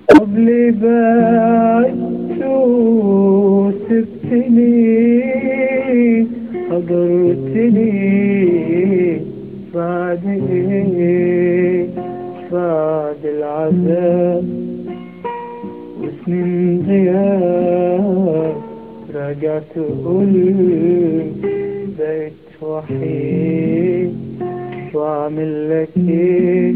قبل بعدت وسبتني هجرتني بعد ايه بعد العذاب وسنين غياب رجعت قلت بقيت وحيد واعمل لك ايه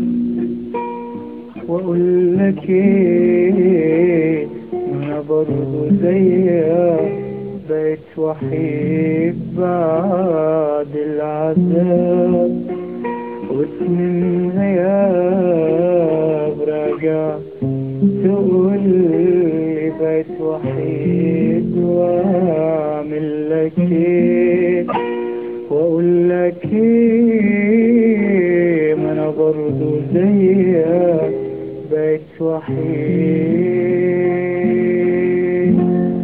واقول لك ايه انا برضو زيك بقيت وحيد بعد العذاب وسنين غياب راجع تقول لي بقيت وحيد واعمل لك ايه واقول لك ايه ما انا برضو زيك بقيت وحيد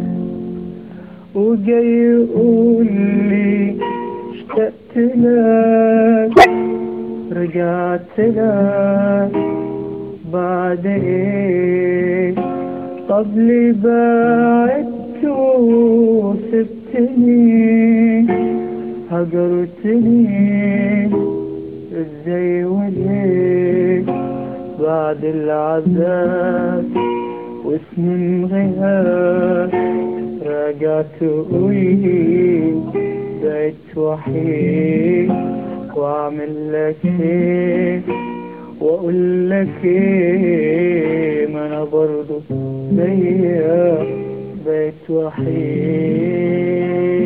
وجاي يقول لي اشتقت لك رجعت لك بعد ايه قبل بعدت وسبتني هجرتني ازاي وليه بعد العذاب وسنين غياب رجعت قوي بقيت وحيد واعمل لك ايه واقول لك ايه ما انا برضو زيك بقيت وحيد